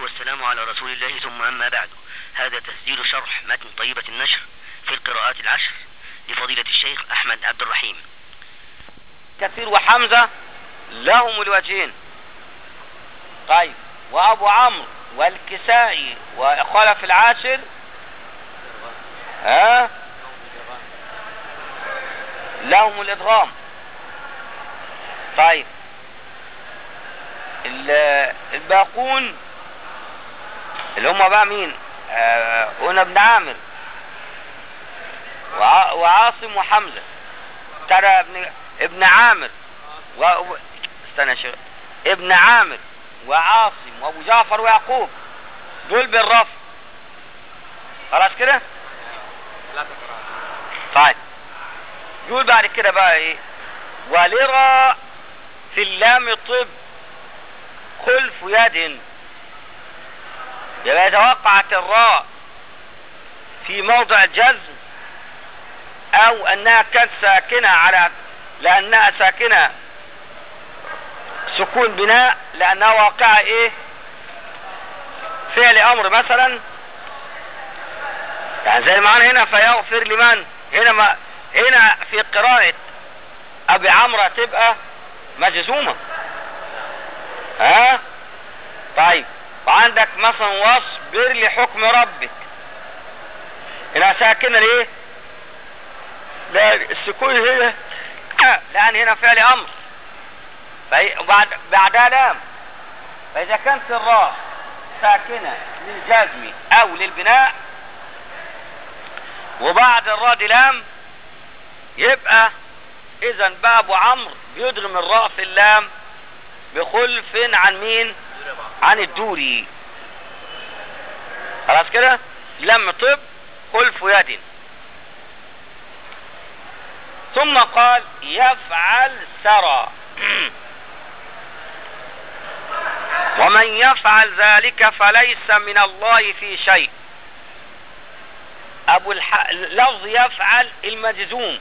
والسلام على رسول الله ثم أما بعد هذا تسجيل شرح متن طيبة النشر في القراءات العشر لفضيلة الشيخ أحمد عبد الرحيم كثير وحمزة لهم الوجهين طيب وأبو عمرو والكسائي وخلف العاشر ها لهم الإدغام طيب ال- الباقون اللي هم بقى مين آه، قلنا ابن عامر وع- وعاصم وحمزة ترى ابن ابن عامر و... و- استنى يا شيخ ابن عامر وعاصم وابو جعفر ويعقوب دول بالرفع خلاص كده طيب يقول بعد كده بقى ايه ولرى في اللام طب خلف يد يبقى إذا وقعت الراء في موضع الجزم او انها كانت ساكنة على لانها ساكنة سكون بناء لانها واقعة ايه فعل امر مثلا يعني زي معانا هنا فيغفر لمن هنا ما هنا في قراءة ابي عمرو تبقى مجزومة ها طيب وعندك مثلا واصبر لحكم ربك هنا ساكنة ليه لا السكون هنا لان هنا فعل امر فهي- وبعد بعدها لام فاذا كانت الراء ساكنة للجزم او للبناء وبعد الراء دي لام يبقى اذا بقى ابو عمرو بيدغم الراء في اللام بخلف عن مين عن الدوري خلاص كده لم طب خلف يد ثم قال يفعل سرى ومن يفعل ذلك فليس من الله في شيء ابو الح... لفظ يفعل المجزوم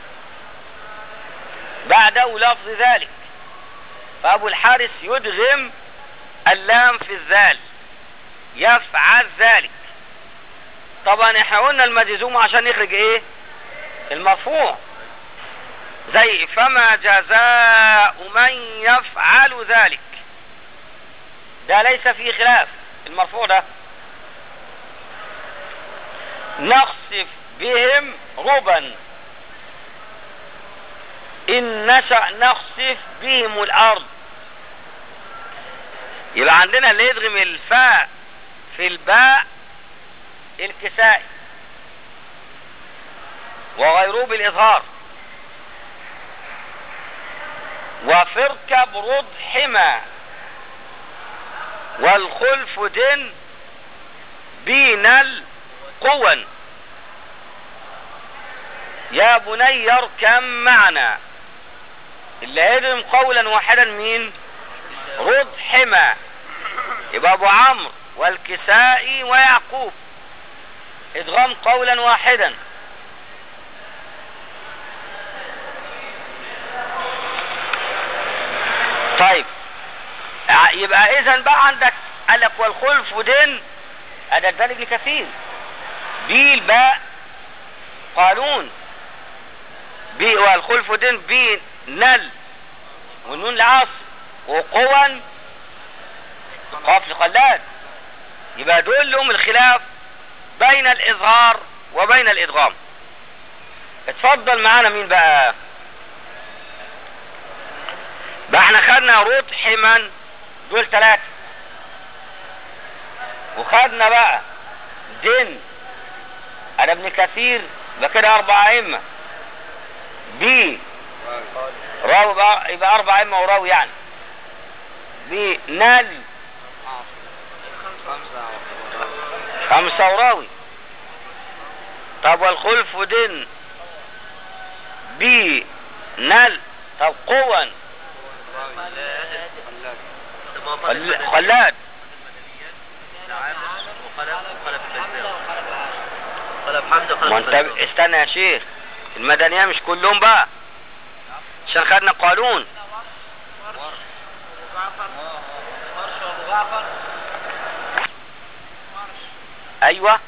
بعده لفظ ذلك فابو الحارث يدغم اللام في الذال يفعل ذلك طبعا احنا قلنا المجزوم عشان نخرج ايه المرفوع زي فما جزاء من يفعل ذلك ده ليس فيه خلاف المرفوع ده نخسف بهم ربا إن نشأ نخسف بهم الأرض يبقى عندنا اللي يدغم الفاء في الباء الكسائي وغيره بالإظهار وفركب رد حمى والخلف دن بين القوى يا بني اركب معنا اللي هيدرم قولا واحدا مين رد حمى يبقى ابو عمرو والكسائي ويعقوب ادغام قولا واحدا طيب ع- يبقى اذا بقى عندك قال لك والخلف ودين هذا الدليل كثير بي الباء قالون بي والخلف دين بي نل والنون العصر وقوا قاف لقلاد يبقى دول لهم الخلاف بين الاظهار وبين الادغام اتفضل معانا مين بقى بقى احنا خدنا روت حمن دول ثلاثة وخدنا بقى دين انا ابن كثير يبقى كده اربع ائمة بي راوي بقى يبقى اربع ائمة وراوي يعني بي نال خمسة وراوي طب والخلف دين بي نال طب قوة خل- خلاد ما انت استنى يا شيخ المدنية مش كلهم بقى عشان خدنا قانون ايوه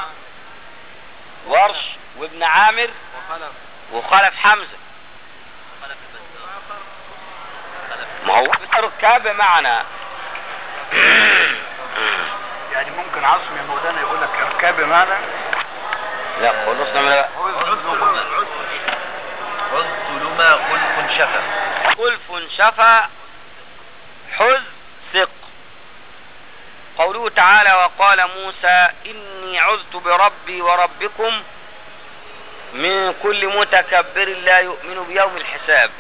ورش وابن عامر وخلف وخلف حمزة ما هو ركاب معنا يعني ممكن عاصم يا مولانا يقول لك اركاب معنا لا خلصنا من عزت لما خلف شفا خلف شفا حز ثق قوله تعالى وقال موسى إني عذت بربي وربكم من كل متكبر لا يؤمن بيوم الحساب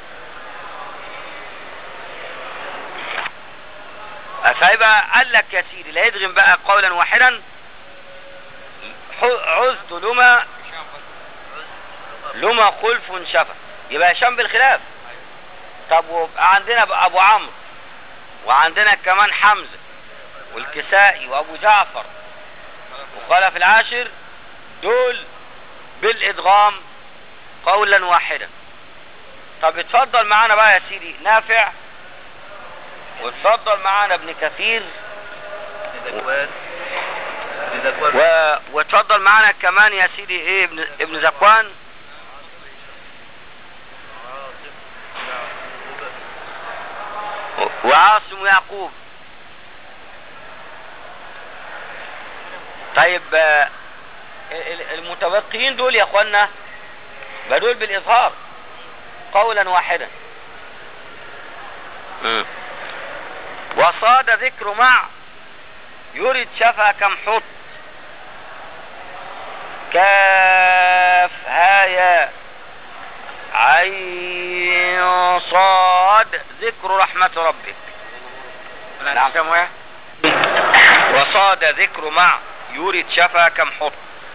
فيبقى قال لك يا سيدي لا يدغم بقى قولا واحدا ح- عذت لما لما خلف شفا يبقى هشام بالخلاف طب ويبقى عندنا بقى ابو عمرو وعندنا كمان حمزه والكسائي وابو جعفر وخلف العاشر دول بالادغام قولا واحدا طب اتفضل معانا بقى يا سيدي نافع واتفضل معانا ابن كثير لذكوان لذكوان و... واتفضل معانا كمان يا سيدي ايه ابن, ابن زكوان و- وعاصم ويعقوب طيب آه، ال- ال- المتبقيين دول يا اخوانا بقى دول بالاظهار قولا واحدا مم. وصاد ذكر مع يرد شفا كم حط كاف هايا عين صاد ذكر رحمة ربك نعم كم واحد وصاد ذكر مع يرد شفا كم حط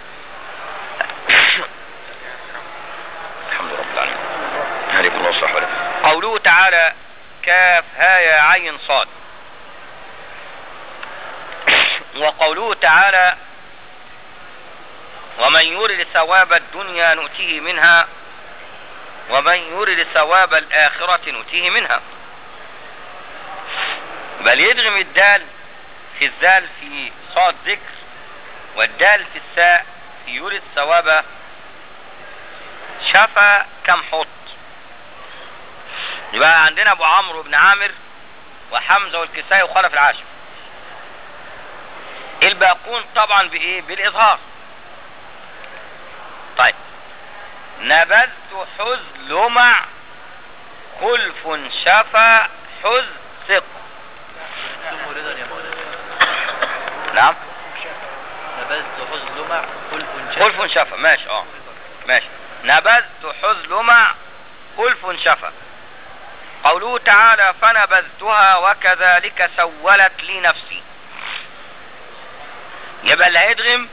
الحمد لله العالمين هديكم الله الصح ولا قوله تعالى كاف هايا عين صاد وقوله تعالى ومن يرد ثواب الدنيا نؤتيه منها ومن يرد ثواب الآخرة نؤتيه منها بل يدغم الدال في الذال في صاد ذكر والدال في الساء في يرد ثواب شفا كم حط يبقى عندنا ابو عمرو بن عامر وحمزه والكسائي وخلف العاشر الباقون طبعا بايه بالاظهار طيب نبذت حز لمع خلف شفا حز ثق ثم رضا يا مولانا نعم نبذت حزن لمع خلف شفا خلف شفا ماشي اه ماشي نبذت حز لمع خلف شفا قوله تعالى فنبذتها وكذلك سولت لي نفسي يبقى اللي هيدغم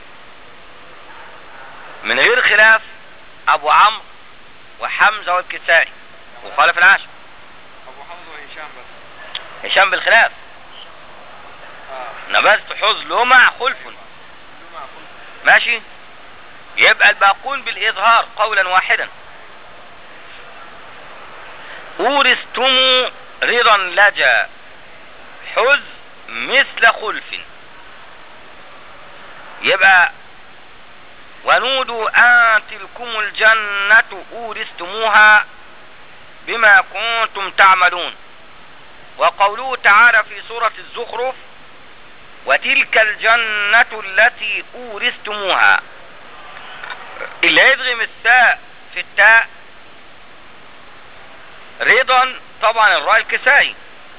من غير خلاف ابو عمرو وحمزه والكسائي وخالف العاشر ابو حمزه وهشام بس هشام بالخلاف اه نبذت حز لمع خلف ماشي يبقى الباقون بالإظهار قولا واحدا أورثتم رضا لجا حز مثل خلف يبقى ونودوا أن تلكم الجنة أورثتموها بما كنتم تعملون وقوله تعالى في سورة الزخرف وتلك الجنة التي أورثتموها اللي يدغم الساء في التاء رضا طبعا الراء الكسائي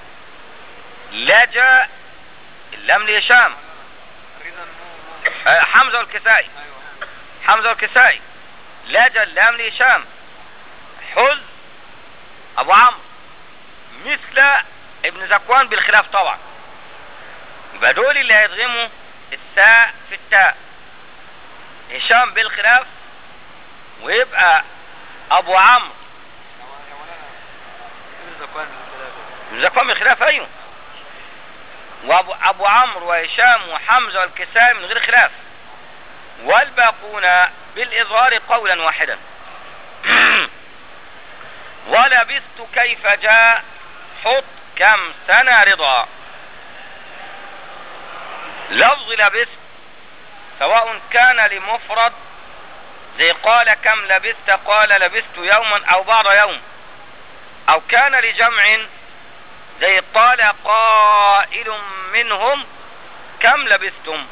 لجا اللام لهشام رضا مو آه، حمزة والكسائي ايوه حمزة والكسائي لجا اللام لهشام حز أبو عمرو مثل ابن زكوان بالخلاف طبعا يبقى دول اللي هيدغموا الساء في التاء هشام بالخلاف ويبقى ابو عمرو يا مولانا ابن زكوان بالثلاثه ابن زكوان بالخلاف ايوه وابو ابو عمرو وهشام وحمزه والكسائي من غير خلاف والباقون بالاظهار قولا واحدا ولبثت كيف جاء حط كم سنة رضا لفظ لبثت سواء كان لمفرد زي قال كم لبثت قال لبثت يوما او بعض يوم او كان لجمع زي قال قائل منهم كم لبثتم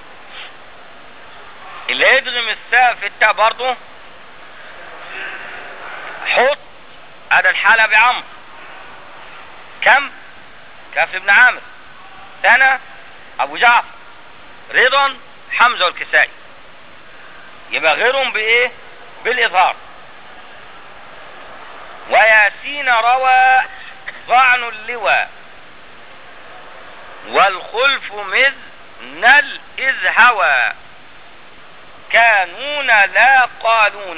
اللي يدغم الساء في التاء برضه حط هذا الحالة بعمر كم كاف ابن عامر سنة ابو جعفر رضا حمزة والكسائي يبقى غيرهم بايه بالاظهار وياسين روى ضعن اللواء والخلف مذ نل إذ هوى كانون لا قالون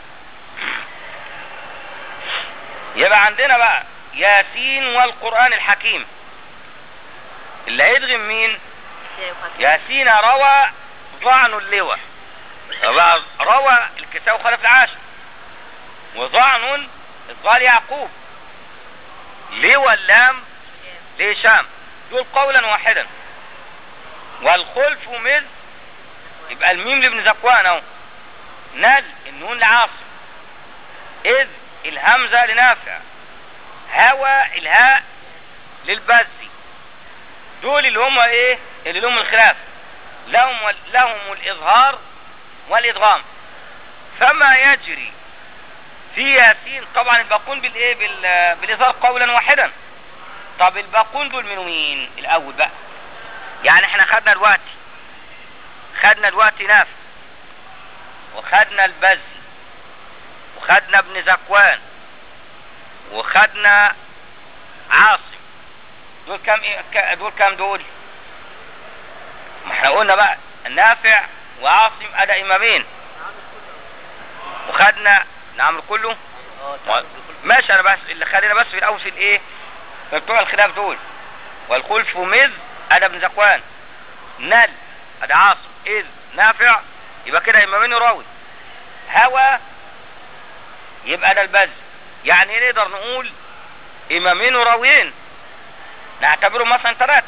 يبقى عندنا بقى ياسين والقرآن الحكيم اللي هيدغم مين ياسين روى ضعن اللواء يبقى روى الكساء وخلف العاشر وضعن الضال يعقوب لواء اللام لهشام دول قولا واحدا والخلف مذ يبقى الميم لابن زكوان اهو نل النون لعاصم اذ الهمزة لنافع هوى الهاء للبزي دول اللي هم ايه اللي لهم الخلاف لهم لهم الاظهار والادغام فما يجري في ياسين طبعا الباقون بالايه بال- بالاظهار قولا واحدا طب الباقون دول منو مين الاول بقى يعني احنا خدنا دلوقتي خدنا دلوقتي نافع وخدنا البزي وخدنا ابن زكوان وخدنا عاصم دول كام إيه ك- دول كام دول ما احنا قلنا بقى النافع وعاصم ادى امامين وخدنا نعمل كله اه و- تعمل بكل- ماشي انا بس اللي خلينا بس في الاول في الايه في بتوع الخلاف دول والخلف مذ ادى ابن زكوان نل ادى عاصم اذ نافع يبقى كده امامين راوي هوى يبقى ده البز يعني نقدر نقول امامين وراويين نعتبره مثلا ثلاثة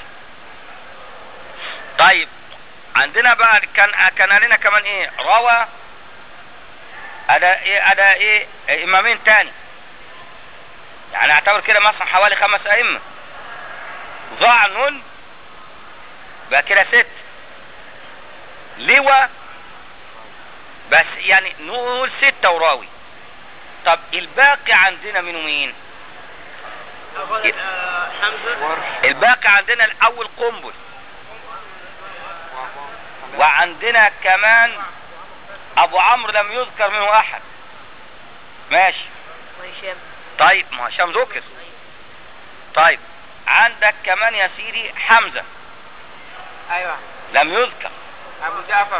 طيب عندنا بقى كان كان لنا كمان ايه روى أدا ايه أدا ايه امامين تاني يعني اعتبر كده مثلا حوالي خمس ائمة ضعن بقى كده ست لواء بس يعني نقول ستة وراوي طب الباقي عندنا منه مين ورش الباقي عندنا الاول قنبل وعندنا كمان ابو عمرو لم يذكر منه احد ماشي وهشام طيب ما هشام ذكر طيب عندك كمان يا سيدي حمزة ايوه لم يذكر ابو جعفر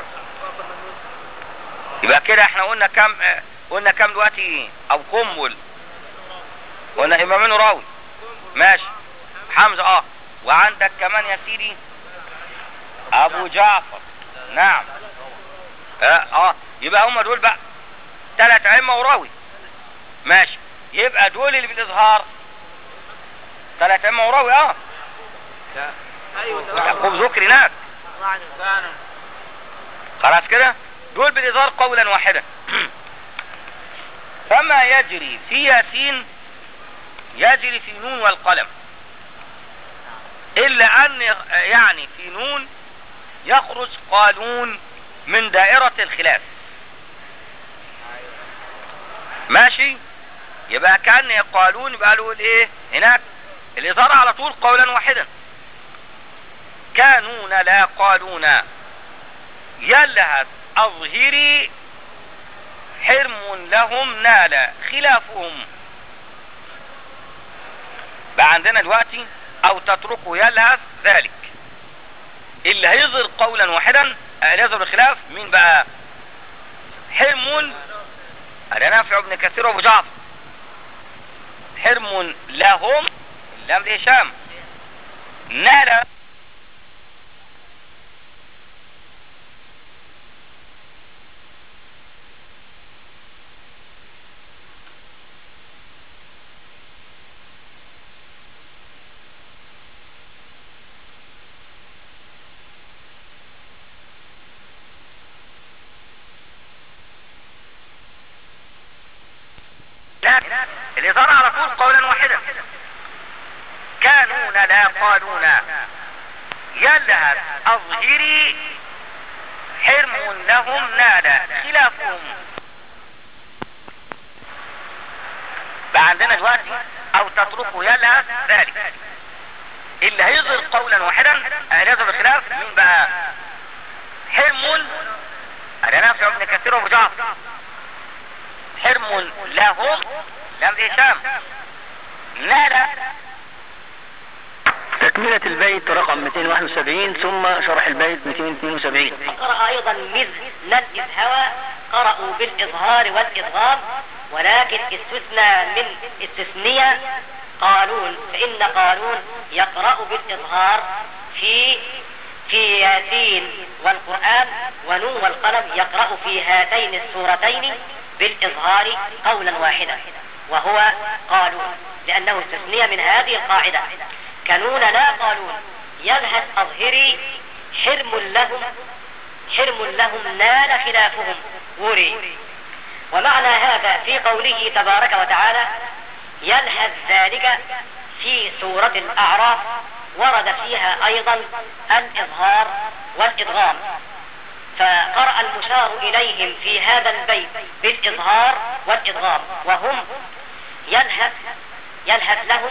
يبقى كده احنا قلنا كم اه، قلنا كم دلوقتي او قنبل قلنا امامين راوي ماشي حمزة اه وعندك كمان يا سيدي ابو جعفر نعم اه, اه. يبقى هم دول بقى ثلاث ائمه وراوي ماشي يبقى دول اللي بالاظهار ثلاث ائمه وراوي اه يعقوب ذكر هناك ضعن خلاص كده دول بالاظهار قولا واحدا فما يجري في ياسين يجري في نون والقلم الا ان يغ- يعني في نون يخرج قانون من دائرة الخلاف ماشي يبقى كان يقالون يبقى له الايه هناك الاظهار على طول قولا واحدا كانون لا قالون يلهث أظهري حرم لهم نال خلافهم بقى عندنا دلوقتي أو تتركه يلهث ذلك اللي هيظهر قولا واحدا اللي يظهر الخلاف مين بقى حرم هذا نافع بن كثير وابو جعفر حرم لهم اللام لهشام نال هناك الإظهار على طول قولا واحدا كانون لا قالون يلهث أظهري حرم لهم نال خلافهم بقى عندنا دلوقتي او تتركه يلهث ذلك اللي هيظهر قولا واحدا هيظهر بخلاف مين بقى حرم على نافع ابن كثير ومجعفر حرم لهم لم هشام نال تكملة البيت رقم 271 ثم شرح البيت 272 قرأ أيضا مثل الإذهوى قرأوا بالإظهار والإضغام ولكن استثنى من استثنية قالون فإن قالون يقرأ بالإظهار في في ياسين والقرآن ونون والقلم يقرأ في هاتين السورتين بالإظهار قولا واحدا وهو قالون لأنه استثنية من هذه القاعدة كانون لا قالون يلهث أظهري حرم لهم حرم لهم نال خلافهم وري ومعنى هذا في قوله تبارك وتعالى يلهث ذلك في سورة الأعراف ورد فيها أيضا الإظهار والإدغام فقرأ المشار إليهم في هذا البيت بالإظهار والإدغام وهم يلهث يلهث لهم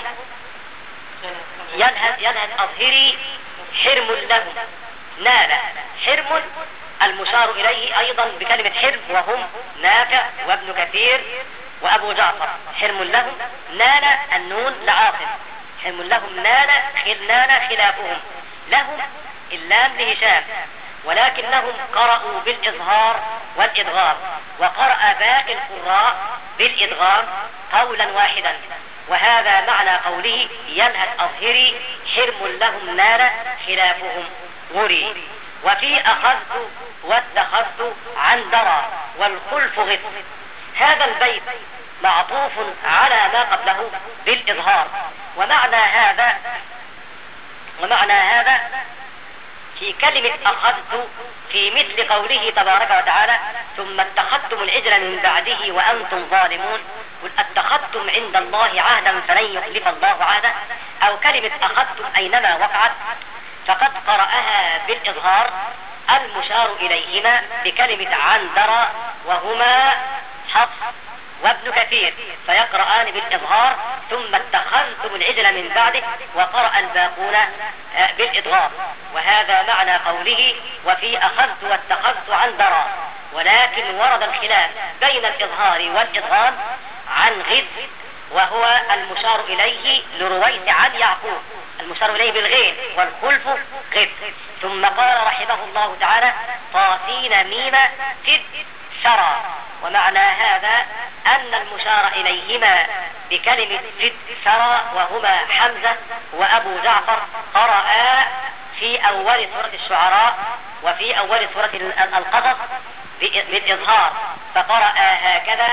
يلهث يلهث أظهري حرم لهم نال حرم المشار إليه أيضا بكلمة حرم وهم نافع وابن كثير وأبو جعفر حرم لهم نال النون لعاصم حرم لهم نال خل نال خلافهم لهم اللام لهشام ولكنهم قرأوا بالإظهار والإدغام وقرأ باقي القراء بالإدغام قولا واحدا وهذا معنى قوله يلهث أظهري حرم لهم نار خلافهم غري وفي أخذت واتخذت عن درى والخلف غث هذا البيت معطوف على ما قبله بالإظهار ومعنى هذا ومعنى هذا في كلمة أخذت في مثل قوله تبارك وتعالى ثم اتخذتم العجل من بعده وأنتم ظالمون قل اتخذتم عند الله عهدا فلن يخلف الله عهدا أو كلمة أخذتم أينما وقعت فقد قرأها بالإظهار المشار إليهما بكلمة عندر وهما حفص وابن كثير فيقرآن بالإظهار ثم اتخذتم العجل من بعده وقرأ الباقون آه، بالإضغام وهذا معنى قوله وفي أخذت واتخذت عن درى ولكن ورد الخلاف بين الإظهار والإضغام عن غذ وهو المشار إليه لرويس عن يعقوب المشار إليه بالغين والخلف غذ ثم قال رحمه الله تعالى طاسين ميم فد شرى ومعنى هذا أن المشار إليهما بكلمة فد شرى وهما حمزة وأبو جعفر قرأا في أول سورة الشعراء وفي أول سورة القصص بالإظهار فقرأ هكذا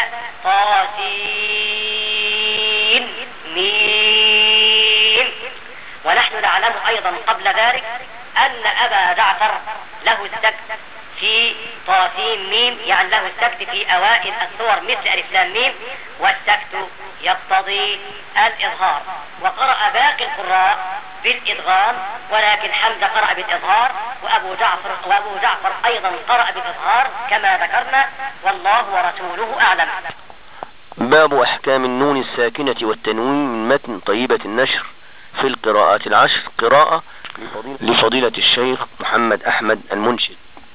طاسين ميم ونحن نعلم أيضا قبل ذلك أن أبا جعفر له السكت في طاسين ميم يعني له السكت في أوائل السور مثل ألف لام ميم والسكت يقتضي الإظهار وقرأ باقي القراء بالإدغام ولكن حمزة قرأ بالإظهار وأبو جعفر وأبو جعفر أيضا قرأ بالإظهار كما ذكرنا والله ورسوله أعلم باب أحكام النون الساكنة والتنوين من متن طيبة النشر في القراءات العشر قراءة لفضيلة الشيخ محمد أحمد المنشد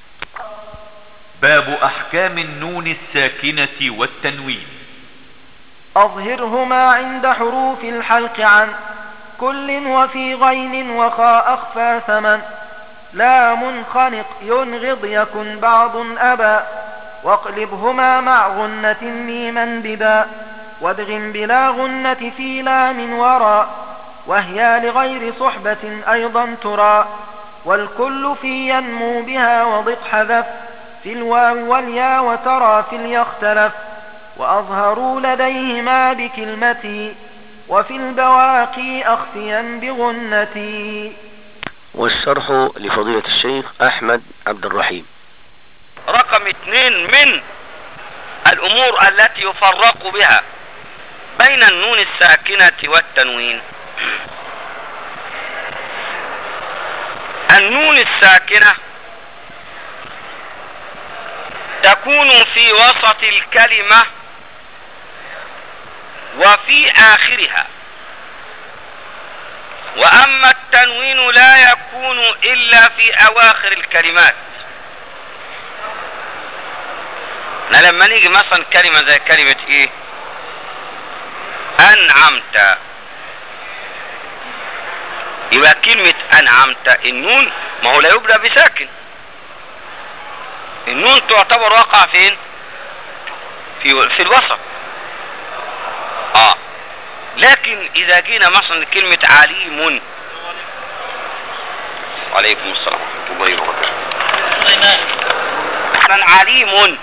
باب احكام النون الساكنة والتنوين أظهرهما عند حروف الحلق عن كل وفي غين وخاء أخفى ثمن لا منخنق ينغض يكن بعض أبا واقلبهما مع غنة ميما ببا وادغم بلا غنة في لام وراء وهي لغير صحبة أيضا ترى والكل في ينمو بها وضط حذف في الواو واليا وترى في اليختلف وأظهروا لديهما بكلمتي وفي البواقي أخفيا بغنتي والشرح لفضيلة الشيخ أحمد عبد الرحيم رقم اثنين من الأمور التي يفرق بها بين النون الساكنة والتنوين النون الساكنة تكون في وسط الكلمة وفي آخرها وأما التنوين لا يكون إلا في أواخر الكلمات أنا لما نيجي مثلا كلمة زي كلمة إيه أنعمت يبقى كلمة أنعمت النون ما هو لا يبدأ بساكن النون تعتبر واقع فين في في الوسط اه لكن اذا جينا مثلا كلمة عليم وعليكم السلام ورحمة الله وبركاته مثلا عليم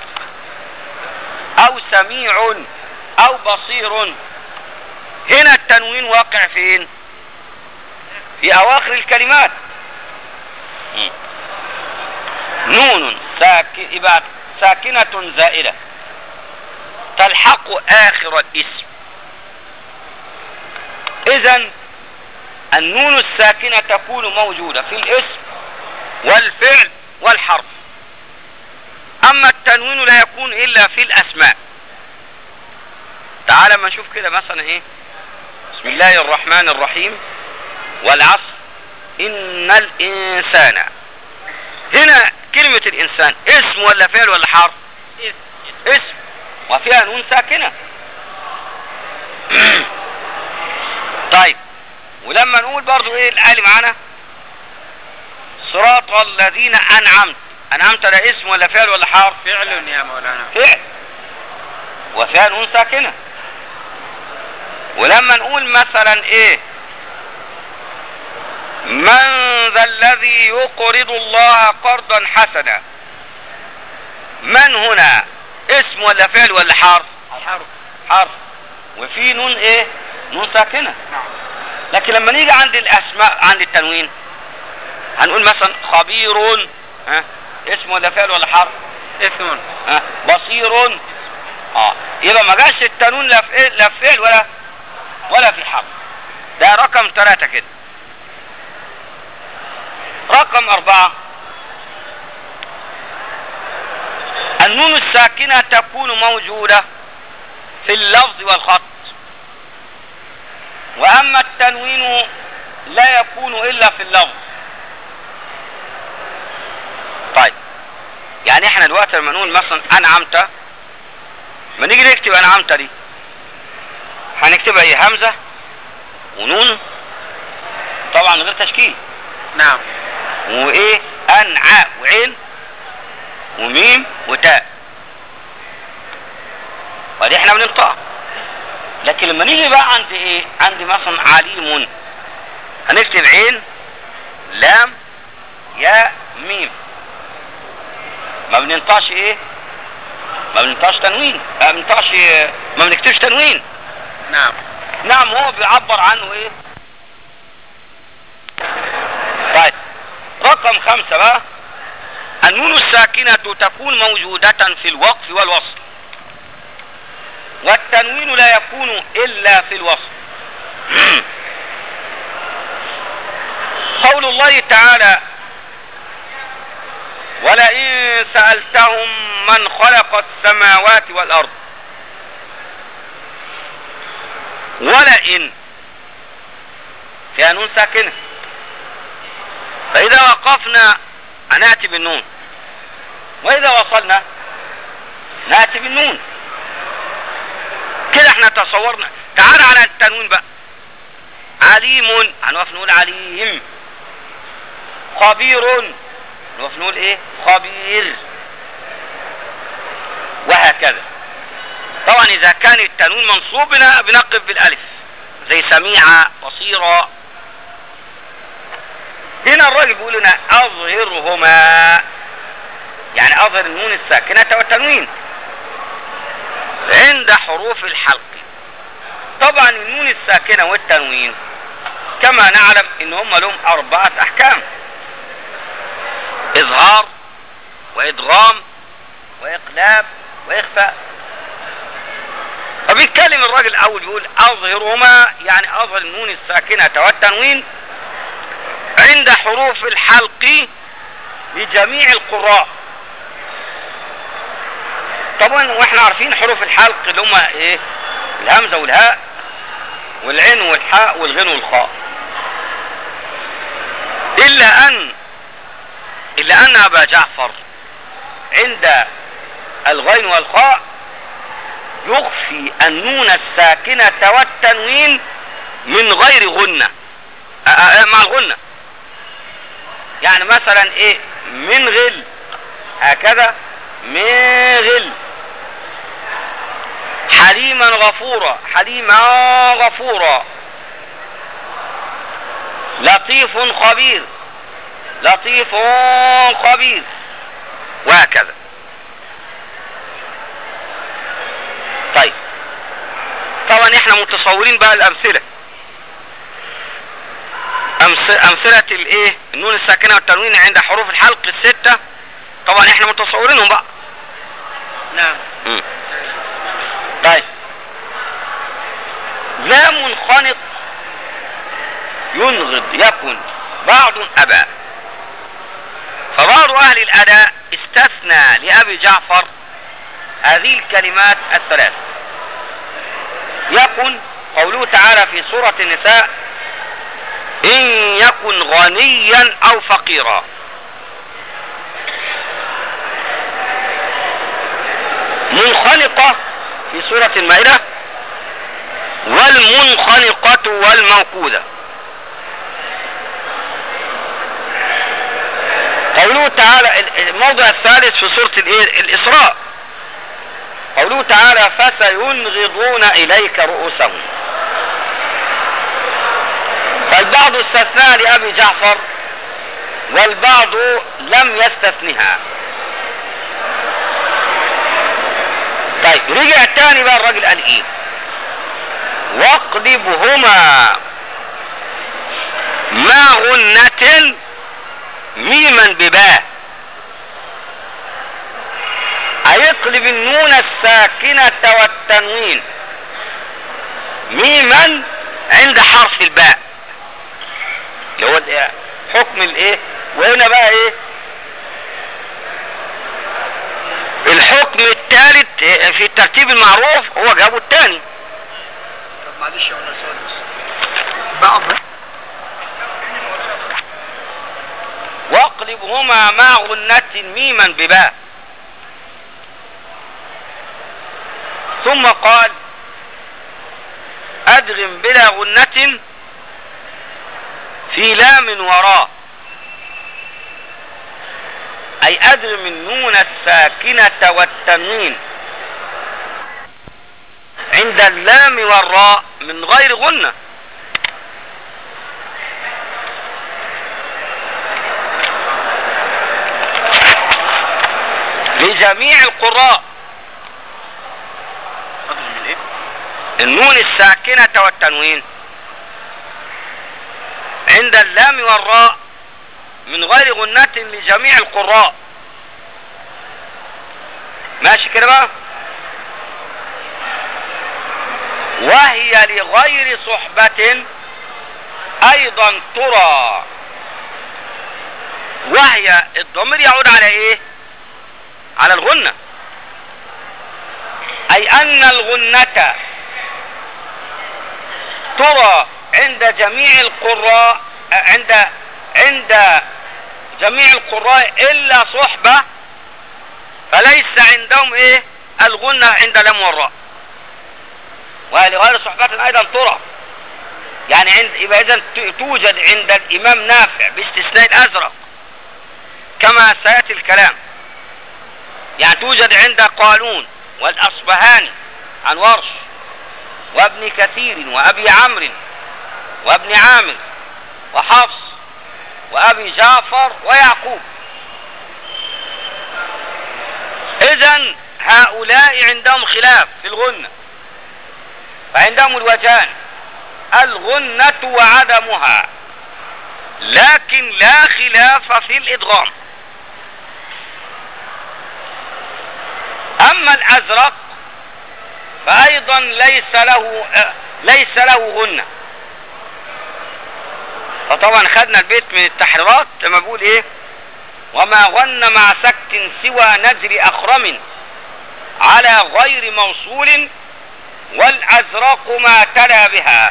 او سميع او بصير هنا التنوين واقع فين في اواخر الكلمات م. نون ساكن يبقى ساكنة زائدة تلحق آخر الاسم إذا النون الساكنة تكون موجودة في الاسم والفعل والحرف أما التنوين لا يكون إلا في الأسماء تعال ما نشوف كده مثلا إيه بسم الله الرحمن الرحيم والعصر إن الإنسان هنا كلمة الإنسان اسم ولا فعل ولا حرف اسم وفيها نون ساكنة طيب ولما نقول برضو ايه الآلي معانا صراط الذين أنعمت أنعمت ده اسم ولا فعل ولا حرف فعل يا مولانا فعل وفيها نون ساكنة ولما نقول مثلا ايه من ذا الذي يقرض الله قرضا حسنا من هنا اسم ولا فعل ولا حرف حرف حرف وفي نون ايه نون ساكنة لكن لما نيجي عند الاسماء عند التنوين هنقول مثلا خبير ها اسم ولا فعل ولا حرف اسم ها بصير اه يبقى ما جاش التنوين لا في لا في فعل ولا ولا في حرف ده رقم ثلاثة كده رقم أربعة النون الساكنة تكون موجودة في اللفظ والخط وأما التنوين لا يكون إلا في اللفظ طيب يعني احنا دلوقتي لما نقول مثلا أنعمت ما نيجي نكتب أنعمت دي هنكتبها ايه همزة ونون طبعا غير تشكيل نعم وايه انعاء وعين وميم وتاء ودي احنا بننطقها لكن لما نيجي بقى عند ايه عند مثلا عليم هنكتب عين لام ياء ميم ما بننطقش ايه ما بننطقش تنوين ما بننطقش ما بنكتبش تنوين نعم نعم هو بيعبر عنه ايه طيب رقم خمسة بقى النون الساكنة تكون موجودة في الوقف والوصل والتنوين لا يكون إلا في الوصل قول الله تعالى ولئن سألتهم من خلق السماوات والأرض ولئن فيها نون ساكنة فإذا وقفنا هنأتي بالنون وإذا وصلنا نأتي بالنون كده احنا تصورنا تعال على التنوين بقى عليم هنقف نقول عليم خبير نقف نقول ايه خبير وهكذا طبعا اذا كان التنوين منصوب بنا- بنقف بالالف زي سميعة بصيرة هنا الراجل بيقول لنا اظهرهما يعني اظهر النون الساكنة والتنوين عند حروف الحلق طبعا النون الساكنة والتنوين كما نعلم ان هم لهم اربعة احكام اظهار وادغام واقلاب واخفاء فبيتكلم الراجل الاول بيقول اظهرهما يعني اظهر النون الساكنة والتنوين عند حروف الحلق لجميع القراء طبعا واحنا عارفين حروف الحلق اللي هما ايه الهمزة والهاء والعين والحاء والغين والخاء الا ان الا ان ابا جعفر عند الغين والخاء يخفي النون الساكنة والتنوين من غير غنة آه، آه، مع الغنة يعني مثلا ايه من غل هكذا من غل حليما غفورا حليما غفورا لطيف خبير لطيف خبير وهكذا طيب طبعا احنا متصورين بقى الامثله أمث- امثله الايه النون الساكنه والتنوين عند حروف الحلق السته طبعا احنا متصورينهم بقى نعم مم. طيب ذا منخنق ينغض يكن بعض أبا فبعض أهل الأداء استثنى لأبي جعفر هذه الكلمات الثلاث يكن قوله تعالى في سورة النساء إن يكن غنيا أو فقيرا منخنقة في سورة المائدة والمنخنقة والموقوذة قوله تعالى الموضع الثالث في سورة الإيه؟ الإسراء قوله تعالى فسينغضون إليك رؤوسهم فالبعض استثنى لأبي جعفر والبعض لم يستثنها طيب رجع تاني بقى الراجل قال ايه واقلبهما مع غنة ميما بباء هيقلب النون الساكنة والتنوين ميما عند حرف الباء اللي هو ده حكم الايه وهنا بقى ايه الحكم الثالث في الترتيب المعروف هو جابه الثاني طب معلش يا ولا سؤال بس بعض واقلبهما مع غنة ميما بباء ثم قال ادغم بلا غنة في لام وراء اي ادغم النون الساكنة والتنوين عند اللام والراء من غير غنه لجميع القراء أضرب من إيه؟ النون الساكنة والتنوين عند اللام والراء من غير غنة لجميع القراء ماشي كده بقى وهي لغير صحبة ايضا ترى وهي الضمير يعود على ايه على الغنة اي ان الغنة ترى عند جميع القراء عند عند جميع القراء الا صحبة فليس عندهم ايه الغنة عند لم والراء ولغير صحبة ايضا ترى يعني عند يبقى اذا توجد عند الامام نافع باستثناء الازرق كما سياتي الكلام يعني توجد عند قالون والاصبهاني عن ورش وابن كثير وابي عمرو وابن عامر وحفص وابي جعفر ويعقوب اذا هؤلاء عندهم خلاف في الغنة فعندهم الوجهان الغنة وعدمها لكن لا خلاف في الادغام اما الازرق فأيضا ليس له آه، ليس له غنة فطبعا خدنا البيت من التحريرات لما بيقول ايه وما غن مع سكت سوى نزر أخرم على غير موصول والأزرق ما تلا بها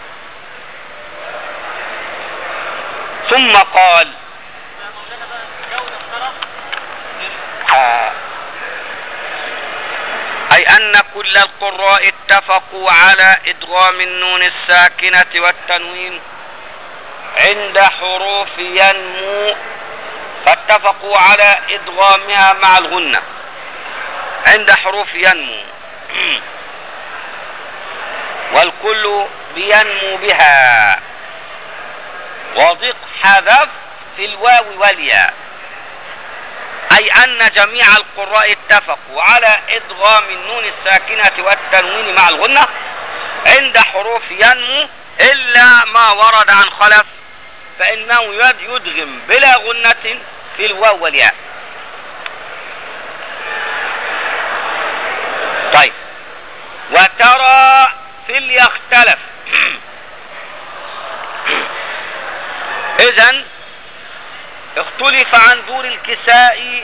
ثم قال آه. أي أن كل القراء اتفقوا على إدغام النون الساكنة والتنوين عند حروف ينمو فاتفقوا على إدغامها مع الغنة عند حروف ينمو والكل بينمو بها وضق حذف في الواو والياء أي أن جميع القراء اتفقوا على إدغام النون الساكنة والتنوين مع الغنة عند حروف ينمو إلا ما ورد عن خلف فإنه يد- يدغم بلا غنة في الواو والياء طيب وترى في اليختلف إذا اختلف عن دور الكساء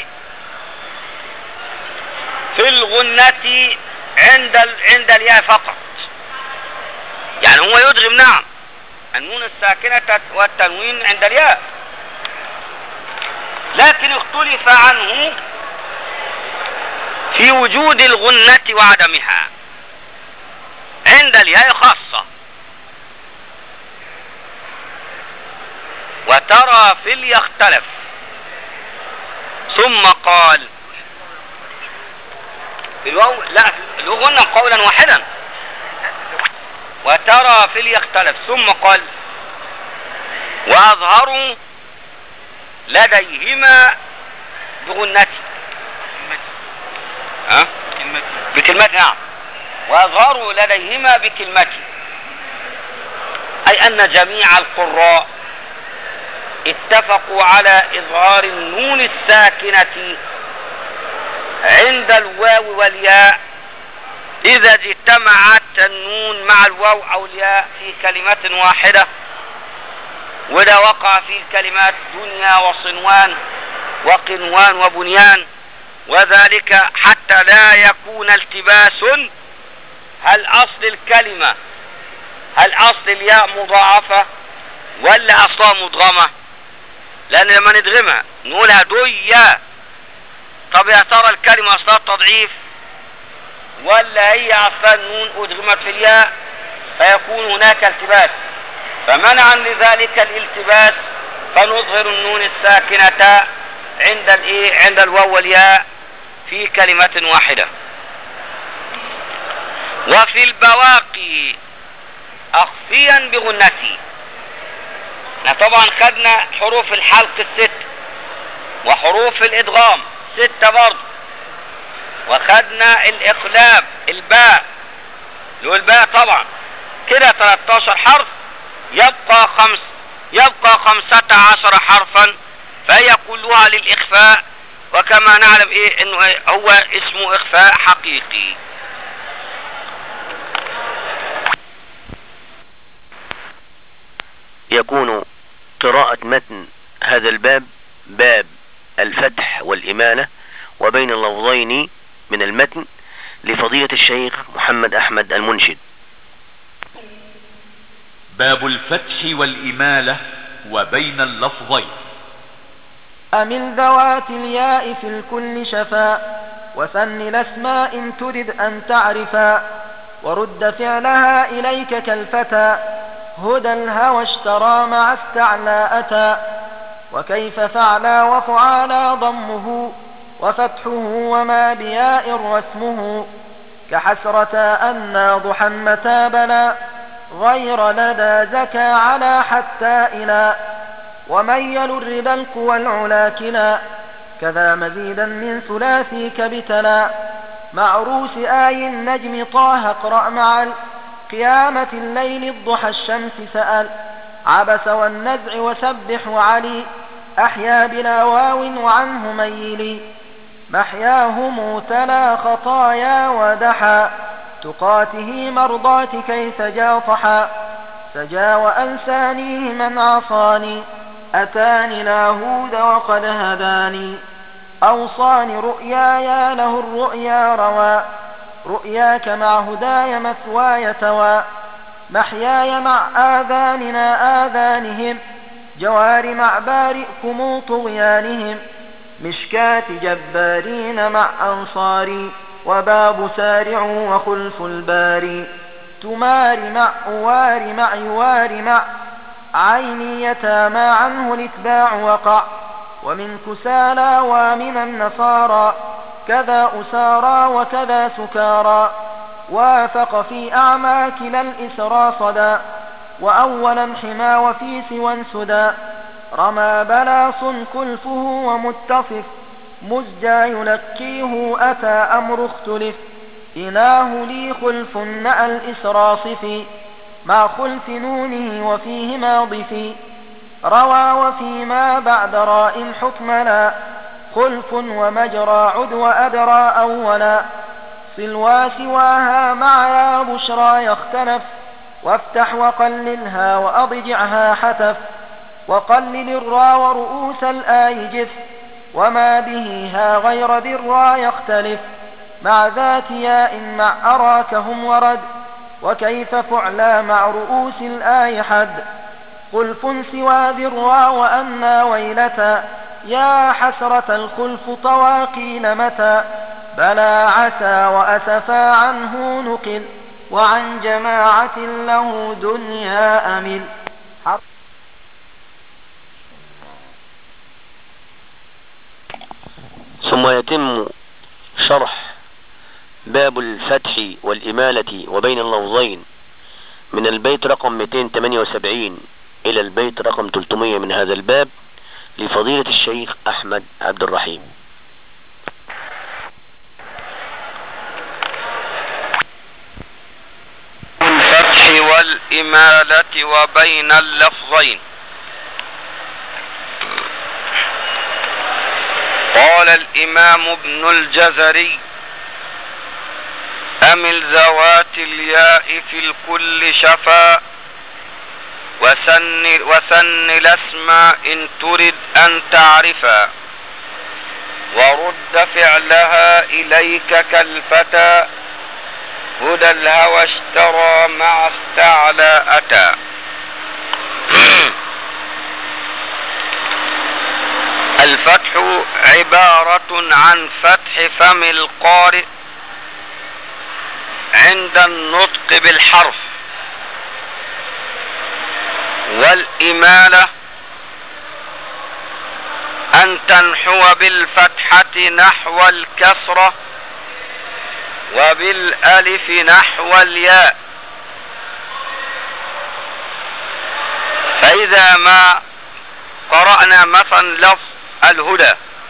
في الغنة عند ال... عند الياء فقط يعني هو يدغم نعم النون الساكنة والتنوين عند الياء لكن اختلف عنه في وجود الغنة وعدمها عند الياء خاصة وترى في اليختلف ثم قال في الواو لا له غنة قولا واحدا وترى في اليختلف ثم قال وأظهروا لديهما بغنتي ها بكلمة نعم وأظهروا لديهما بكلمتي أي أن جميع القراء اتفقوا على إظهار النون الساكنة عند الواو والياء إذا اجتمعت النون مع الواو أو الياء في كلمة واحدة وده وقع في الكلمات دنيا وصنوان وقنوان وبنيان وذلك حتى لا يكون التباس هل أصل الكلمة هل أصل الياء مضاعفة ولا أصلها مدغمة لأن لما ندغمها نقولها ديا طب يا ترى الكلمة أصلها تضعيف ولا هي أصلا النون أدغمت في الياء فيكون هناك التباس فمنعا لذلك الالتباس فنظهر النون الساكنة عند الايه عند الواو والياء في كلمة واحدة وفي البواقي أخفيا بغنتي احنا طبعا خدنا حروف الحلق الست وحروف الإدغام ستة برضه وخدنا الإقلاب الباء اللي هو الباء طبعا كده 13 حرف يبقى خمس يبقى خمسة عشر حرفا فهي كلها للإخفاء وكما نعلم إيه إنه إيه هو اسمه إخفاء حقيقي يكون قراءة متن هذا الباب باب الفتح والإمالة وبين اللفظين من المتن لفضيلة الشيخ محمد أحمد المنشد باب الفتح والإمالة وبين اللفظين أمل ذوات الياء في الكل شفاء وثن الأسماء إن ترد أن تعرفا ورد فعلها إليك كالفتى هدى الهوى اشترى مع استعلى أتى وكيف فعلا وفعالا ضمه وفتحه وما بياء رسمه كحسرة أن ضحى متى بلا غير لدى زكى على حتى إلى وميل الربا القوى العلا كلا كذا مزيدا من ثلاثيك بتلا مع روس آي النجم طه اقرأ مع قيامة الليل الضحى الشمس سأل عبس والنزع وسبح وعلي أحيا بلا واو وعنه ميلي محياهم تلا خطايا ودحا تقاته مرضات كيف جاطحا سجى وأنسانيه من عصاني أتاني لاهود وقد هداني أوصاني رؤيايا له الرؤيا روى رؤياك مع هداي مثواي توى محياي مع آذاننا آذانهم جوار مع بارئكم طغيانهم مشكاة جبارين مع أنصاري وباب سارع وخلف الباري تمار مع أوار مع يوار مع عيني يتامى عنه الاتباع وقع ومن كسالى ومن النصارى كذا أسارى وكذا سكارى وافق في أعمى كلا الإسرى صدا وأولا حما وفي سوى سدى رمى بلاص كلفه ومتصف مزجى يلكيه أتى أمر اختلف إناه لي خلف نأى الإسرى صفي مع خلف نونه وفيه ماضفي روى وفيما بعد راء حكم لا خلف ومجرى عد وأدرى أولا صلوا سواها مع يا بشرى يختلف وافتح وقللها وأضجعها حتف وقلل الرا ورؤوس الآي جف وما به ها غير بالرا يختلف مع ذات ياء مع أراكهم ورد وكيف فعلا مع رؤوس الآي حد خلف سوى ذرا وأنا ويلتا يا حسرة الخلف طواقيل متى بلى عسى وأسفا عنه نقل وعن جماعة له دنيا أمل ثم يتم شرح باب الفتح والإمالة وبين اللفظين من البيت رقم 278 إلى البيت رقم 300 من هذا الباب لفضيلة الشيخ أحمد عبد الرحيم الفتح والإمالة وبين اللفظين قال الإمام ابن الجزري أمل ذوات الياء في الكل شفا وسن, وسن الأسماء إن ترد أن تعرفا ورد فعلها إليك كالفتى هدى الهوى اشترى مع استعلى أتى الفتح عبارة عن فتح فم القارئ عند النطق بالحرف والإمالة أن تنحو بالفتحة نحو الكسرة وبالألف نحو الياء فإذا ما قرأنا مثلا لفظ الهدى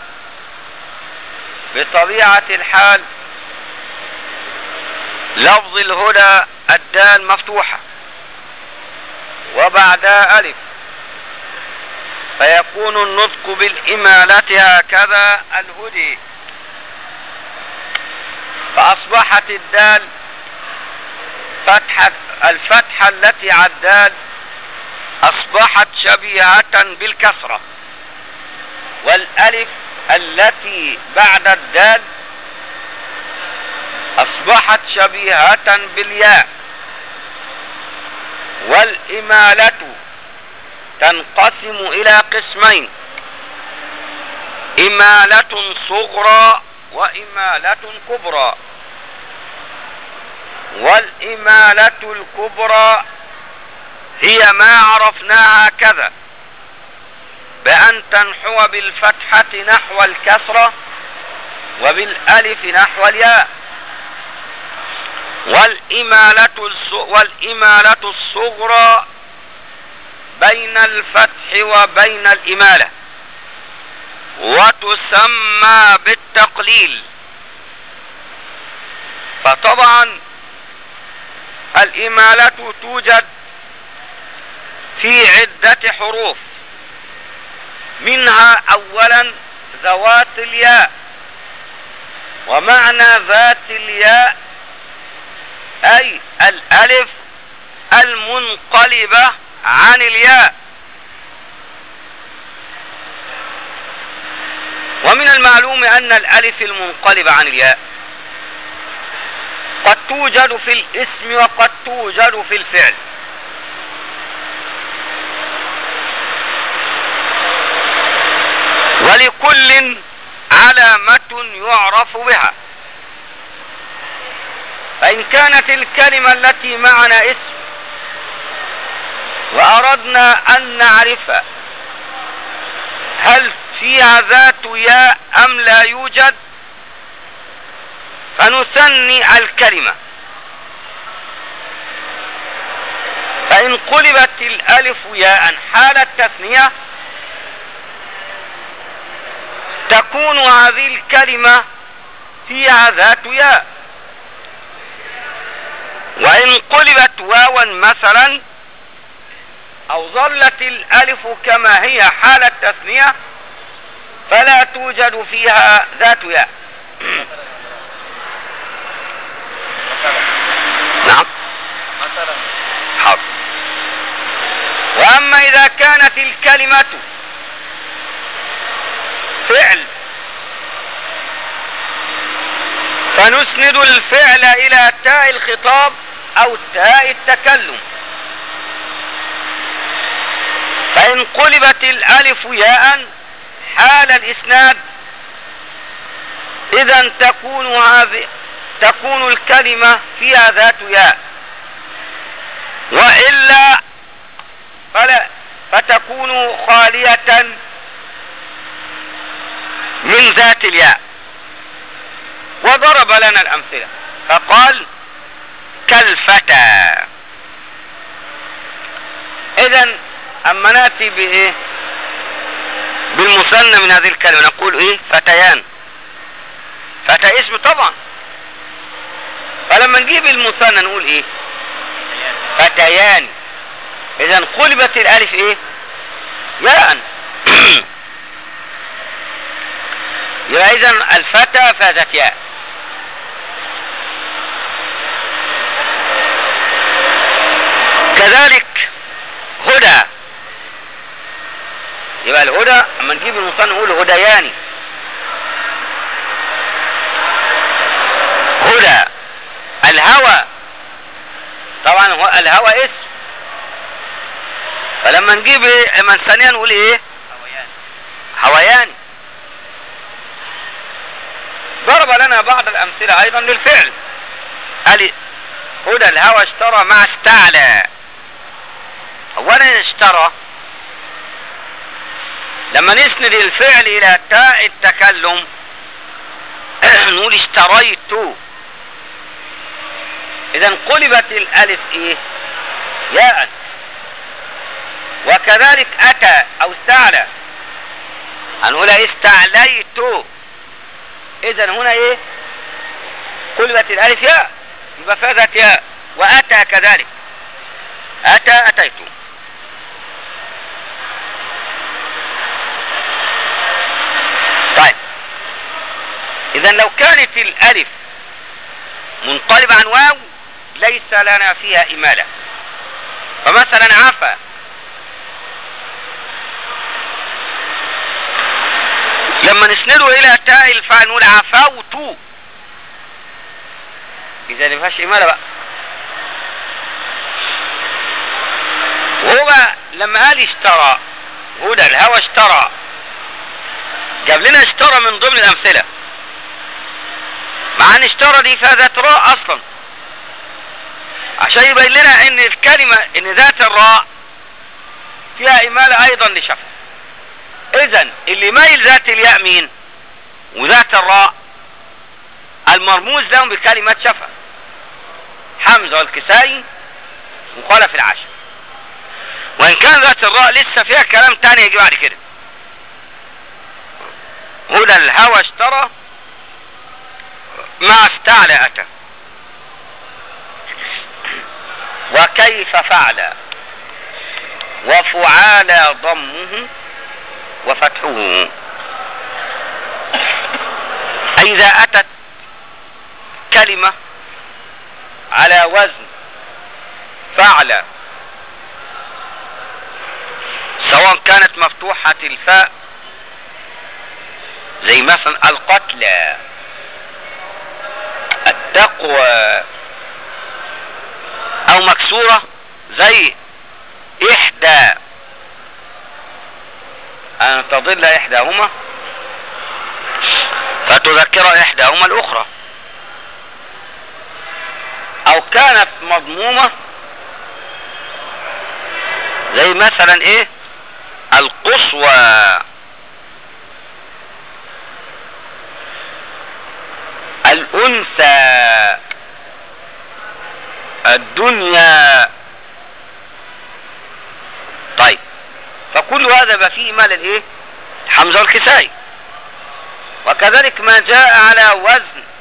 بطبيعة الحال لفظ الهدى الدال مفتوحة وبعدها ألف فيكون النطق بالإمالة هكذا الهدي فأصبحت الدال فتحة الفتحة التي على الدال أصبحت شبيهة بالكسرة والألف التي بعد الدال أصبحت شبيهة بالياء والإمالة تنقسم إلى قسمين إمالة صغرى وإمالة كبرى والإمالة الكبرى هي ما عرفناها كذا بأن تنحو بالفتحة نحو الكسرة وبالألف نحو الياء والإمالة, والإمالة الصغرى بين الفتح وبين الإمالة وتسمى بالتقليل فطبعا الإمالة توجد في عدة حروف منها أولا ذوات الياء ومعنى ذات الياء أي الألف المنقلبة عن الياء ومن المعلوم أن الألف المنقلبة عن الياء قد توجد في الاسم وقد توجد في الفعل ولكل علامة يعرف بها فإن كانت الكلمة التي معنا اسم وأردنا أن نعرف هل فيها ذات ياء أم لا يوجد فنثني الكلمة فإن قلبت الألف ياء حال التثنية تكون هذه الكلمة فيها ذات ياء وإن قلبت واوا مثلا أو ظلت الألف كما هي حال التثنية فلا توجد فيها ذات ياء نعم مثلا حاضر وأما إذا كانت الكلمة فعل فنسند الفعل إلى تاء الخطاب أو تاء التكلم فإن قلبت الألف ياء حال الإسناد إذا تكون هذه تكون الكلمة فيها ذات ياء وإلا فلا فتكون خالية من ذات الياء وضرب لنا الأمثلة فقال كالفتى إذا أما نأتي بإيه بالمثنى من هذه الكلمة نقول إيه فتيان فتى اسم طبعا فلما نجيب المثنى نقول إيه فتيان إذا قلبت الألف إيه ياء يبقى إذا الفتى فازت ياء كذلك هدى يبقى الهدى اما نجيب المصنف نقول هديان هدى الهوى طبعا هو الهوى اسم فلما نجيب إيه؟ من ثانيا نقول ايه هويان ضرب لنا بعض الامثله ايضا للفعل قال هدى الهوى اشترى مع استعلى اولا اشترى لما نسند الفعل الى تاء التكلم نقول اشتريت اذا قلبت الالف ايه ياء وكذلك اتى او استعلى هنقول استعليت اذا هنا ايه قلبت الالف ياء يبقى فازت ياء واتى كذلك اتى اتيت طيب اذا لو كانت الالف منقلبة عن واو ليس لنا فيها امالة فمثلا عفا لما نسنده الى تاء الفاعل نقول عفوت اذا ما فيهاش اماله بقى وهو لما قال اشترى هدى الهوى اشترى جاب لنا اشترى من ضمن الامثله مع ان اشترى دي فيها ذات راء اصلا عشان يبين لنا ان الكلمه ان ذات الراء فيها اماله ايضا لشفه اذا اللي مايل ذات الياء مين وذات الراء المرموز لهم بكلمة شفا حمزة والكسائي وخلف العشر وان كان ذات الراء لسه فيها كلام تاني يجي بعد كده هدى الهوى اشترى مع استعلى اتى وكيف فعل وفعال ضمه وفتحه أي إذا أتت كلمة على وزن فعل سواء كانت مفتوحة الفاء زي مثلا القتلى التقوى او مكسورة زي احدى ان تضل احداهما فتذكر احداهما الاخرى او كانت مضمومة زي مثلا ايه القصوى الانثى الدنيا طيب فكل هذا بقى فيه مال الايه حمزة والكسائي وكذلك ما جاء على وزن